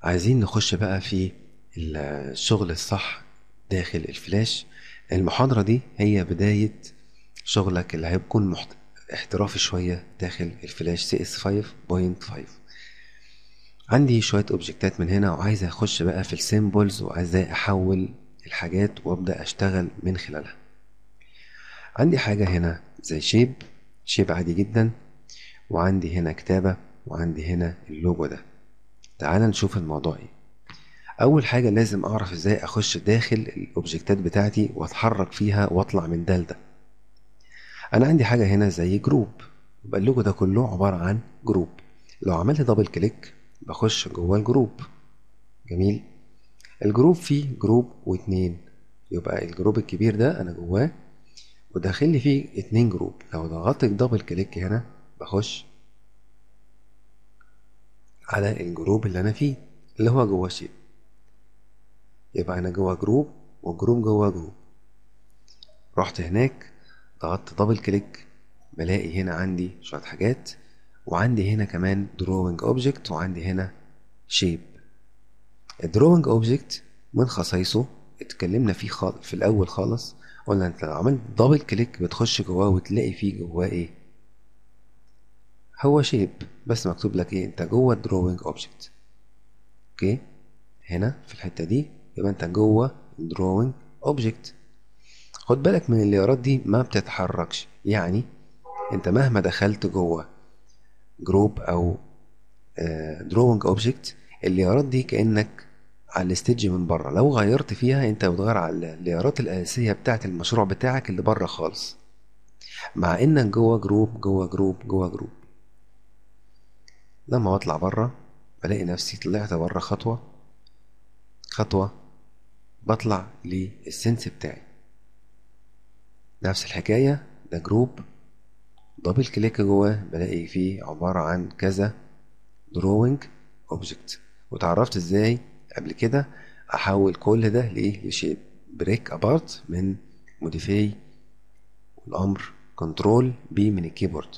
عايزين نخش بقى في الشغل الصح داخل الفلاش المحاضرة دي هي بداية شغلك اللي هيكون محت... احترافي شوية داخل الفلاش سي اس 5.5 عندي شوية اوبجكتات من هنا وعايز اخش بقى في السيمبلز وعايز احول الحاجات وابدأ اشتغل من خلالها عندي حاجة هنا زي شيب شيب عادي جدا وعندي هنا كتابة وعندي هنا اللوجو ده تعال نشوف الموضوع ايه اول حاجة لازم اعرف ازاي اخش داخل الاوبجكتات بتاعتي واتحرك فيها واطلع من ده لده انا عندي حاجة هنا زي جروب يبقى اللوجو ده كله عبارة عن جروب لو عملت دبل كليك بخش جوه الجروب جميل الجروب فيه جروب واتنين يبقى الجروب الكبير ده انا جواه وداخل لي فيه اتنين جروب لو ضغطت دبل كليك هنا بخش على الجروب اللي انا فيه اللي هو جوه شيء يبقى انا جوه جروب وجروب جوه جروب رحت هناك ضغطت دبل كليك بلاقي هنا عندي شوية حاجات وعندي هنا كمان drawing object وعندي هنا shape الدروينج اوبجكت من خصائصه اتكلمنا فيه خال... في الاول خالص قلنا انت لو عملت دبل كليك بتخش جواه وتلاقي فيه جواه ايه هو شيب بس مكتوب لك ايه انت جوه الدروينج اوبجكت اوكي هنا في الحته دي يبقى انت جوه الدروينج اوبجكت خد بالك من الليارات دي ما بتتحركش يعني انت مهما دخلت جوه جروب او دروينج اوبجكت الليارات دي كانك على الستيج من بره لو غيرت فيها انت بتغير على الليارات الاساسيه بتاعه المشروع بتاعك اللي بره خالص مع انك جوه جروب جوه جروب جوه جروب لما بطلع بره بلاقي نفسي طلعت بره خطوه خطوه بطلع للسنس بتاعي نفس الحكايه ده جروب دبل كليك جواه بلاقي فيه عباره عن كذا دروينج اوبجكت وتعرفت ازاي قبل كده احول كل ده لايه لشيب بريك ابارت من موديفاي والامر كنترول بي من الكيبورد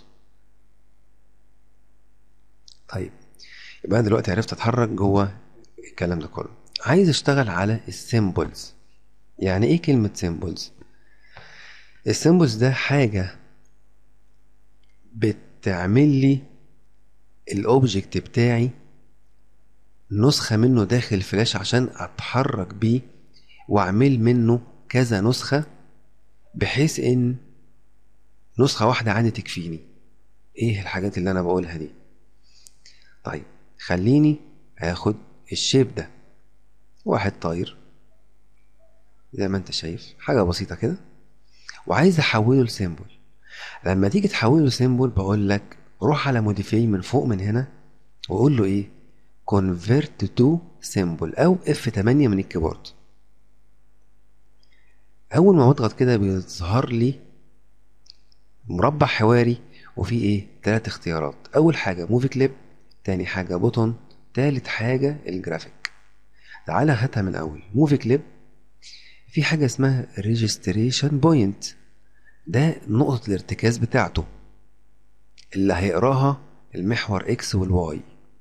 طيب يبقى انا دلوقتي عرفت اتحرك جوه الكلام ده كله عايز اشتغل على السيمبلز يعني ايه كلمة سيمبلز السيمبلز ده حاجة بتعمل لي الاوبجكت بتاعي نسخة منه داخل فلاش عشان اتحرك بيه واعمل منه كذا نسخة بحيث ان نسخة واحدة عندي تكفيني ايه الحاجات اللي انا بقولها دي طيب خليني اخد الشيب ده واحد طاير زي ما انت شايف حاجة بسيطة كده وعايز احوله لسيمبل لما تيجي تحوله لسيمبل بقول لك روح على موديفاي من فوق من هنا وقول له ايه convert to symbol او F8 من الكيبورد اول ما بضغط كده بيظهر لي مربع حواري وفيه ايه تلات اختيارات اول حاجة موفي كليب تاني حاجة بوتون تالت حاجة الجرافيك تعالى هاتها من اول موفي كليب في حاجة اسمها ريجستريشن بوينت ده نقطة الارتكاز بتاعته اللي هيقراها المحور اكس والواي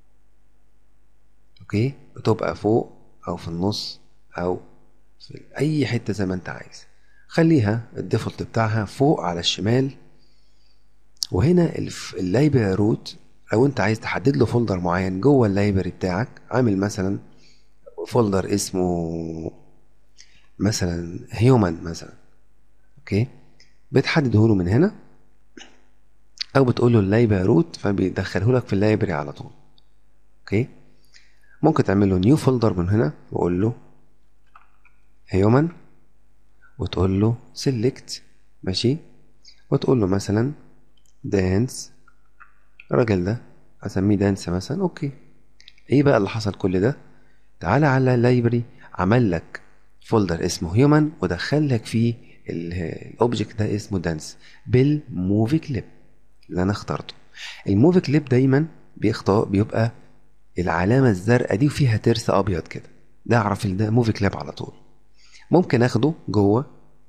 اوكي بتبقى فوق او في النص او في اي حته زي ما انت عايز خليها الديفولت بتاعها فوق على الشمال وهنا اللايبراري روت لو انت عايز تحدد له فولدر معين جوه اللايبرري بتاعك عامل مثلا فولدر اسمه مثلا هيومن مثلا اوكي بتحدده له من هنا او بتقول له اللايبراري روت فبيدخله لك في اللايبرري على طول اوكي ممكن تعمل له نيو فولدر من هنا واقول له هيومن وتقول له سيلكت ماشي وتقول له مثلا دانس الراجل ده اسميه دانس مثلا اوكي ايه بقى اللي حصل كل ده تعالى على اللايبرري عمل لك فولدر اسمه هيومن ودخل لك فيه الاوبجكت ده اسمه دانس بالموفي كليب اللي انا اخترته الموفي كليب دايما بيختار بيبقى العلامة الزرقاء دي وفيها ترس أبيض كده ده أعرف إن ده موفي كلاب على طول ممكن أخده جوه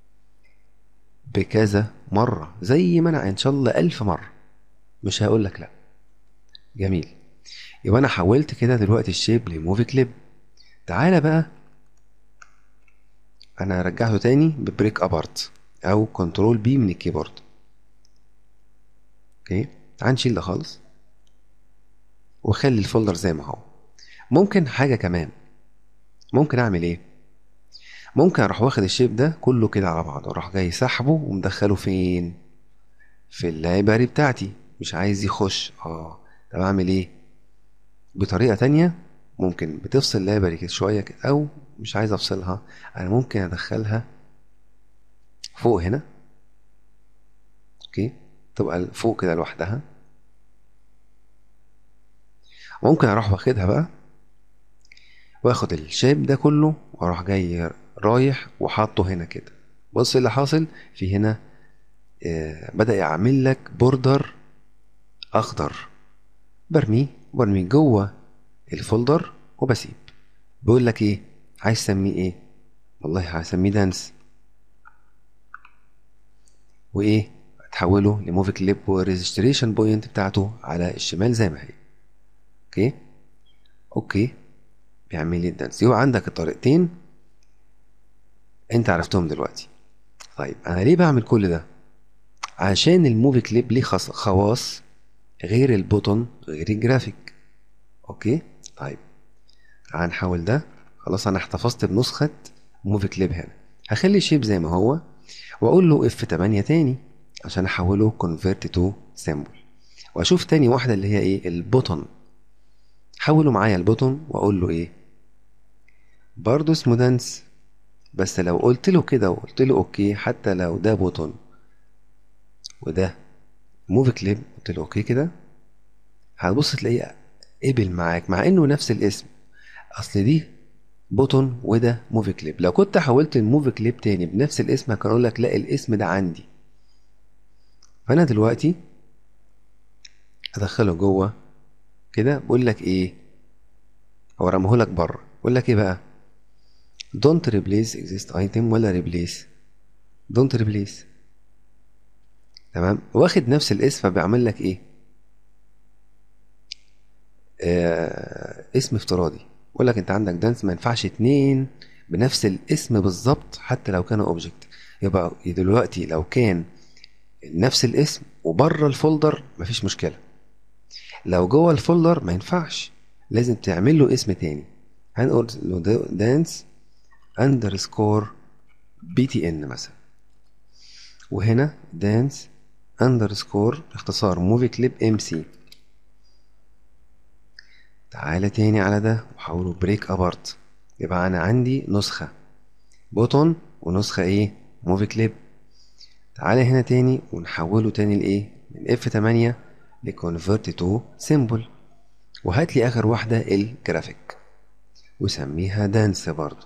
بكذا مرة زي ما أنا إن شاء الله ألف مرة مش هقول لك لأ جميل يبقى انا حولت كده دلوقتي الشيب لموفي كليب تعالى بقى انا رجعته تاني ببريك ابارت او كنترول بي من الكيبورد اوكي تعال نشيل ده خالص وخلي الفولدر زي ما هو ممكن حاجه كمان ممكن اعمل ايه ممكن اروح واخد الشيب ده كله كده على بعضه اروح جاي سحبه ومدخله فين في اللايبراري بتاعتي مش عايز يخش اه طب اعمل ايه بطريقه تانية ممكن بتفصل اللايبراري كده شويه كده او مش عايز افصلها انا ممكن ادخلها فوق هنا اوكي تبقى فوق كده لوحدها ممكن اروح واخدها بقى واخد الشيب ده كله واروح جاي رايح وحاطه هنا كده بص اللي حاصل في هنا آه بدأ يعمل لك بوردر اخضر برميه برميه جوه الفولدر وبسيب بيقول لك ايه عايز تسميه ايه والله هسميه دانس وايه تحوله لموفي كليب والريجستريشن بوينت بتاعته على الشمال زي ما هي اوكي اوكي بيعمل لي الدانس يبقى عندك الطريقتين انت عرفتهم دلوقتي طيب انا ليه بعمل كل ده عشان الموفي كليب ليه خواص غير البوتون غير الجرافيك اوكي طيب تعال نحول ده خلاص انا احتفظت بنسخة موفي كليب هنا هخلي الشيب زي ما هو واقول له اف 8 تاني عشان احوله كونفيرت تو سيمبل واشوف تاني واحدة اللي هي ايه البوتون حوله معايا البوتون واقول له ايه برضه اسمه دانس بس لو قلت له كده وقلت له اوكي حتى لو ده بوتون وده موفي كليب قلت له اوكي كده هتبص تلاقيه قبل معاك مع انه نفس الاسم اصل دي بوتون وده موفي كليب لو كنت حولت الموفي كليب تاني بنفس الاسم كان اقول لك لا الاسم ده عندي فانا دلوقتي ادخله جوه كده بقول لك ايه هو رمهولك بره بقول لك ايه بقى don't replace exist item ولا replace don't replace تمام واخد نفس الاسم فبيعمل لك ايه آه اسم افتراضي بقول لك انت عندك دانس ما ينفعش اتنين بنفس الاسم بالظبط حتى لو كانوا اوبجكت يبقى دلوقتي لو كان نفس الاسم وبره الفولدر مفيش مشكله لو جوه الفولدر ما ينفعش لازم تعمل له اسم تاني هنقول له دانس اندرسكور بي تي ان مثلا وهنا دانس اندرسكور اختصار موفي كليب ام سي تعالى تاني على ده وحوله بريك ابارت يبقى انا عندي نسخة بوتون ونسخة ايه موفي كليب تعالى هنا تاني ونحوله تاني لايه من اف 8 لكونفرت تو سيمبل وهات لي اخر واحدة الجرافيك وسميها دانس برضو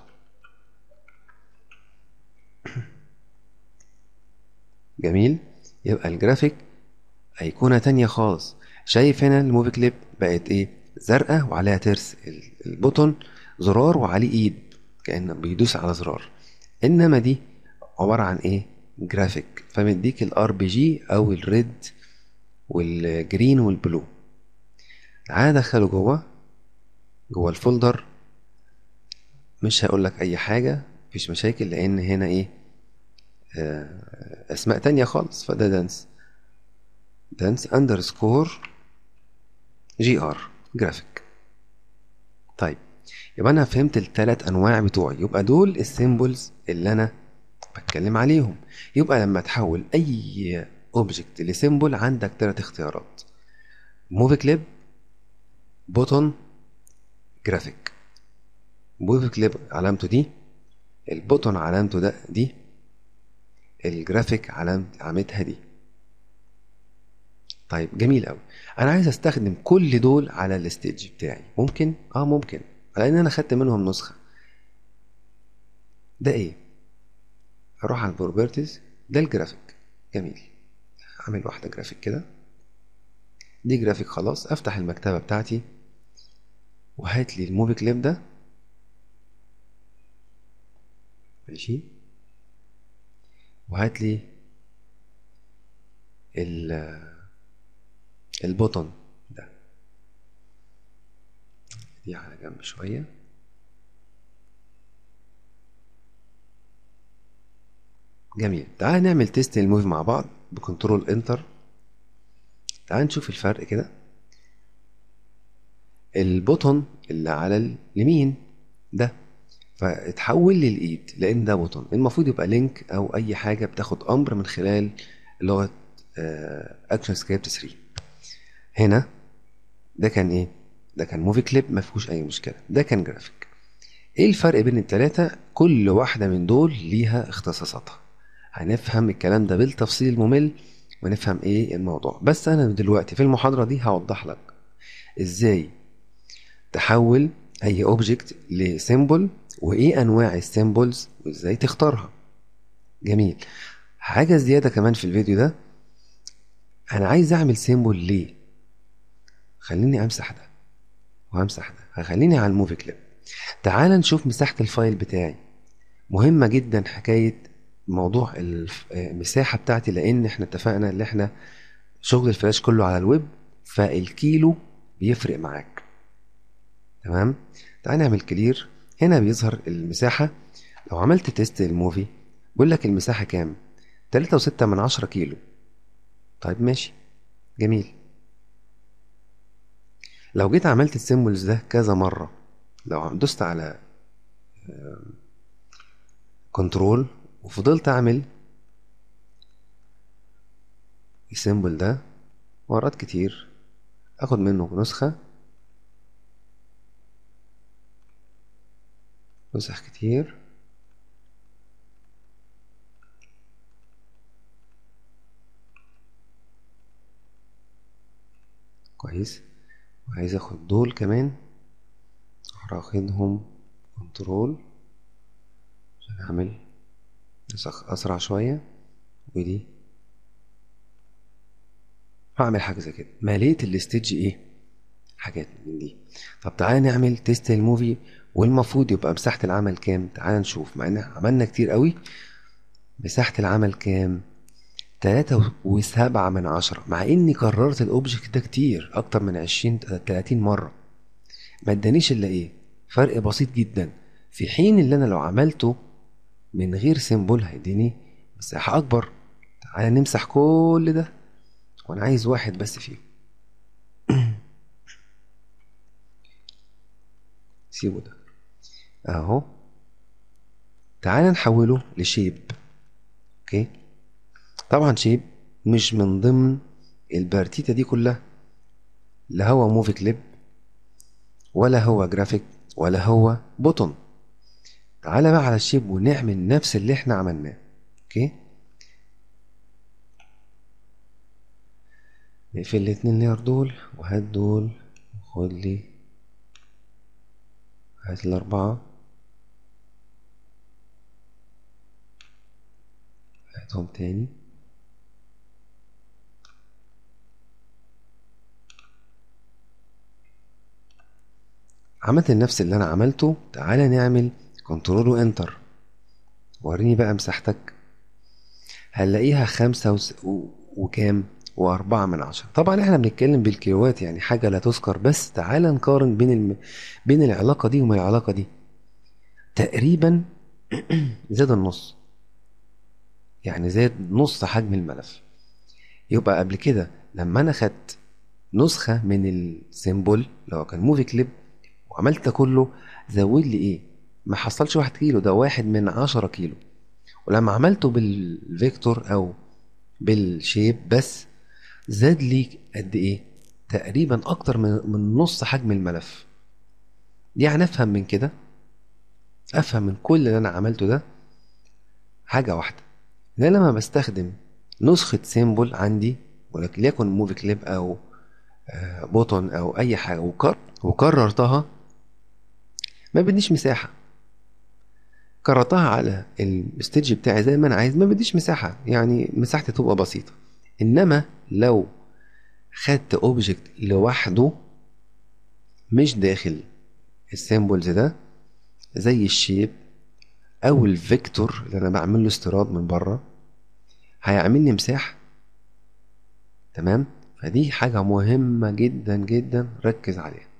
جميل يبقى الجرافيك أيقونة تانية خالص شايف هنا الموفي كليب بقت ايه زرقاء وعليها ترس البوتون زرار وعليه ايد كأنه بيدوس على زرار انما دي عبارة عن ايه جرافيك فمديك الار بي جي او الريد والجرين والبلو تعالى ادخله جوه جوه الفولدر مش هقول لك اي حاجه مفيش مشاكل لان هنا ايه اسماء تانية خالص فده دانس دانس اندرسكور جي ار جرافيك طيب يبقى انا فهمت الثلاث انواع بتوعي يبقى دول السيمبلز اللي انا بتكلم عليهم يبقى لما تحول اي اوبجكت لسيمبل عندك ثلاث اختيارات موفي كليب بوتون جرافيك موفي كليب علامته دي البوتون علامته ده دي الجرافيك علامة علامتها دي طيب جميل قوي انا عايز استخدم كل دول على الستيج بتاعي ممكن اه ممكن لان انا خدت منهم نسخه ده ايه اروح على البروبرتيز ده الجرافيك جميل اعمل واحده جرافيك كده دي جرافيك خلاص افتح المكتبه بتاعتي وهات لي الموفي كليب ده ماشي وهات لي ال البوتون ده دي على جنب شوية جميل تعال نعمل تيست للموفي مع بعض بكنترول انتر تعال نشوف الفرق كده البوتون اللي على اليمين ده فاتحول للايد لان ده بوتون المفروض يبقى لينك او اي حاجه بتاخد امر من خلال لغه اكشن سكريبت 3 هنا ده كان ايه ده كان موفي كليب ما فيهوش اي مشكله ده كان جرافيك ايه الفرق بين التلاتة كل واحده من دول ليها اختصاصاتها هنفهم الكلام ده بالتفصيل الممل ونفهم ايه الموضوع بس انا دلوقتي في المحاضره دي هوضح لك ازاي تحول اي اوبجكت لسيمبل وايه انواع السيمبلز وازاي تختارها جميل حاجه زياده كمان في الفيديو ده انا عايز اعمل سيمبل ليه خليني امسح ده وهمسح ده هخليني على الموفي كليب تعال نشوف مساحه الفايل بتاعي مهمه جدا حكايه موضوع المساحه بتاعتي لان احنا اتفقنا ان احنا شغل الفلاش كله على الويب فالكيلو بيفرق معاك تمام تعال نعمل كلير هنا بيظهر المساحة لو عملت تيست للموفي بيقول لك المساحة كام تلاتة وستة من عشرة كيلو طيب ماشي جميل لو جيت عملت السيمبلز ده كذا مرة لو دوست على كنترول وفضلت اعمل السيمبل ده مرات كتير اخد منه نسخة نسخ كتير كويس وعايز اخد دول كمان اروح اخدهم كنترول عشان اعمل نسخ اسرع شوية ودي هعمل حاجة زي كده مليت الاستيج ايه حاجات من دي طب تعالى نعمل تيست الموفي والمفروض يبقى مساحة العمل كام تعال نشوف مع ان عملنا كتير قوي مساحة العمل كام تلاتة وسبعة من عشرة مع اني كررت الاوبجكت ده كتير اكتر من عشرين تلاتين مرة ما ادانيش الا ايه فرق بسيط جدا في حين اللي انا لو عملته من غير سيمبل هيديني مساحة اكبر تعالى نمسح كل ده وانا عايز واحد بس فيه سيبه ده اهو تعال نحوله لشيب اوكي طبعا شيب مش من ضمن البارتيتا دي كلها لا هو موفي كليب ولا هو جرافيك ولا هو بوتون تعالى بقى على الشيب ونعمل نفس اللي احنا عملناه اوكي نقفل الاتنين لير دول وهات دول وخد لي هات الأربعة هاتهم تاني عملت نفس اللي أنا عملته تعالى نعمل كنترول وانتر وريني بقى مساحتك هنلاقيها خمسة وس... و... وكام وأربعة من عشرة طبعا احنا بنتكلم بالكيلوات يعني حاجة لا تذكر بس تعال نقارن بين الم... بين العلاقة دي وما العلاقة دي تقريبا زاد النص يعني زاد نص حجم الملف يبقى قبل كده لما انا خدت نسخة من السيمبل لو كان موفي كليب وعملت ده كله زود لي ايه ما حصلش واحد كيلو ده واحد من عشرة كيلو ولما عملته بالفيكتور او بالشيب بس زاد لي قد ايه تقريبا اكتر من من نص حجم الملف يعني افهم من كده افهم من كل اللي انا عملته ده حاجه واحده ان انا لما بستخدم نسخه سيمبل عندي وليكن موفي كليب او بوتون او اي حاجه وكر وكررتها ما بديش مساحه كررتها على الستيج بتاعي زي ما انا عايز ما بديش مساحه يعني مساحتي تبقى بسيطه انما لو خدت اوبجكت لوحده مش داخل السيمبلز ده زي الشيب او الفيكتور اللي انا بعمل له استيراد من بره هيعمل لي مساحه تمام فدي حاجه مهمه جدا جدا ركز عليها